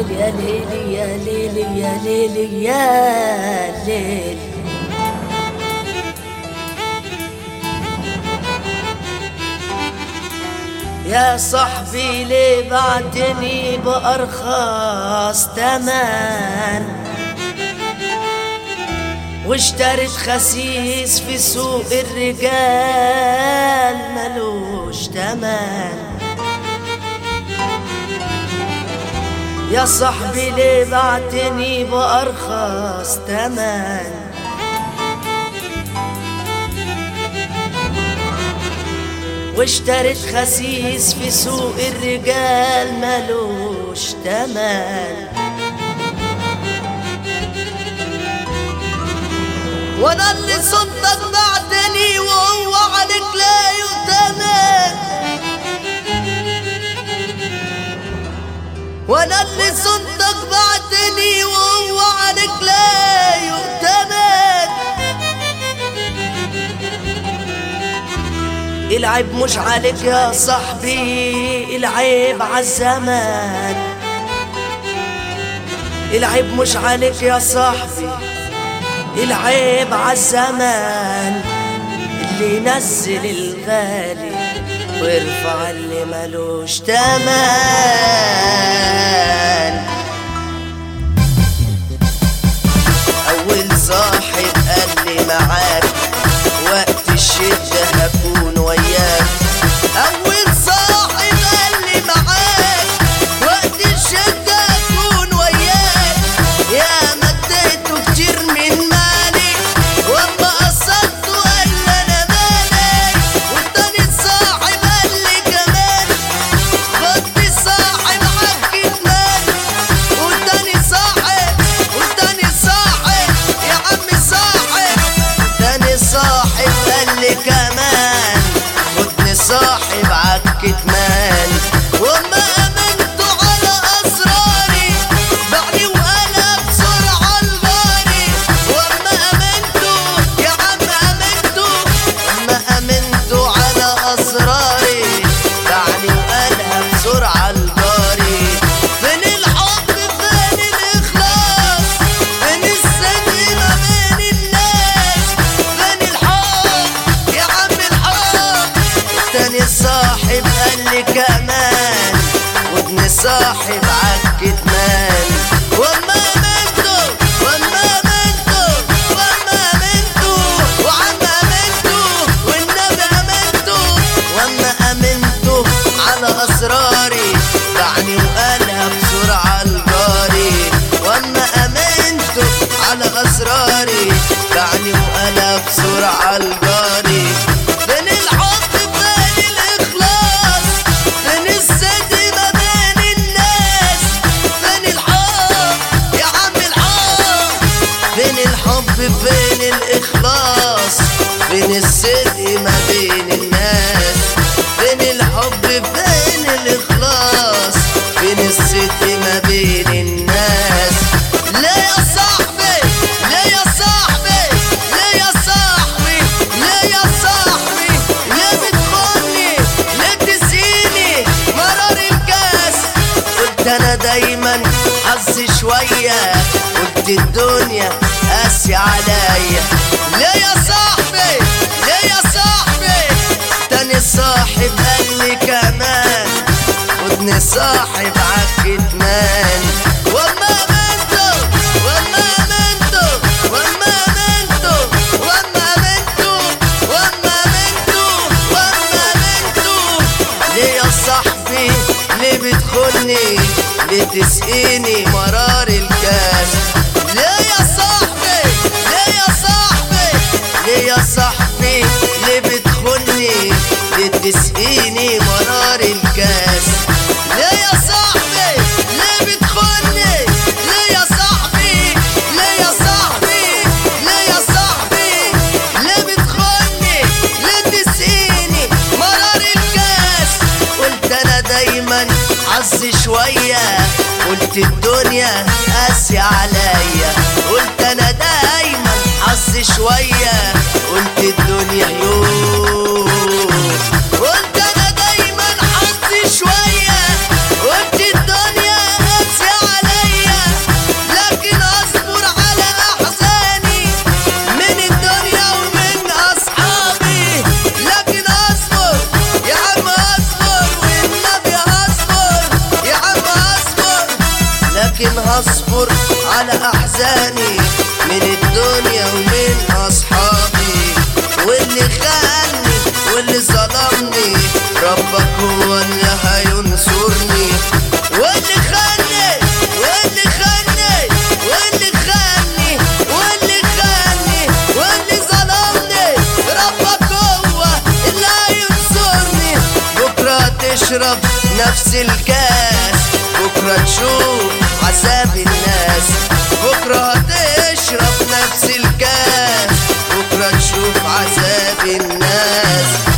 ليل يا ليل يا ليل يا ليل يا ليل يا صاحبي ليه بعتني بأرخص تمن واشتريت خسيس في سوق الرجال ملوش تمن يا صاحبي ليه بعتني بأرخص تمن واشتريت خسيس في سوق الرجال ملوش تمن وانا اللي صدق بعتني وهو عليك لا يؤتمن وانا اللي صدق بعتني وهو عليك لا يؤتمن العيب مش عليك يا صاحبي العيب عالزمان العيب مش عليك يا صاحبي العيب عالزمان اللي ينزل الغالي ويرفع اللي ملوش تمن أول صاحب قال لي معاك وقت الشدة هكون وياك أول صاحب قال لي معاك وقت الشدة هكون وياك يا مديته كتير من مالي وأما قصدته قال لي أنا مالك والتاني صاحب قال لي كمان خد صاحب عكت مالي والتاني صاحب والتاني صاحب يا عم صاحب تاني صاحب قال لي كمان خدني صاحب عكت مالي وما امنت على اسراري بعدي وقلب بسرعه الغالي وما امنت يا عم امنت وما امنت على اسراري بعدي وقلب بسرعه الغالي فين الحب فين الاخلاص فين الصدق ما بين الناس فين الحب يا عم الحب تاني صاحب قال لي كمان ودني صاحب عكت مان وما امنته وما امنته وما امنته وعم امنته والنبي امنته وما امنته على اسراري دعني وقالها بسرعه الجاري وما امنته على اسراري دعني وقالها بسرعه الجاري فين الحب فين الاخلاص فين الصدق ما بين الناس فين الحب يا عم الحب فين الحب فين الاخلاص فين الصدق ما بين الناس فين الحب فين الاخلاص فين الصدق ما بين الناس لا يا صاحبي لا يا صاحبي لا يا صاحبي لا يا صاحبي لا بتخوني لا تسيني مرار الكاس قلت انا دايما حظي شوية قلت الدنيا قاسي عليا لا يا صاحبي لا يا صاحبي تاني صاحب قال لي كمان ودني صاحب عكت مان وما منته وما منته وما منته وما منته وما منته وما منته ليه يا صاحبي ليه بتخوني ليه تسقيني مرار الكاس ليه يا صاحبي ليه يا صاحبي ليه يا صاحبي ليه بتخوني ليه تسقيني مرار الكاس ليه يا صاحبي ليه بتخوني ليه يا صاحبي ليه يا صاحبي ليه يا صاحبي ليه بتخوني ليه تسقيني مرار الكاس قلت انا دايما حظي شوية قلت الدنيا قاسي عليا قلت انا دايما حظي شوية قلت الدنيا يوم قلت انا دايما حظي شوية قلت الدنيا قاسي عليا على احزاني من الدنيا ومن اصحابي واللي خاني واللي ظلمني ربك هو اللي هينصرني واللي خاني واللي خاني واللي خاني واللي خاني واللي ظلمني ربك هو اللي هينصرني بكرة تشرب نفس الكاس بكرة تشوف عذاب الناس بكرة هتشرب نفس الكاس بكرة تشوف عذاب الناس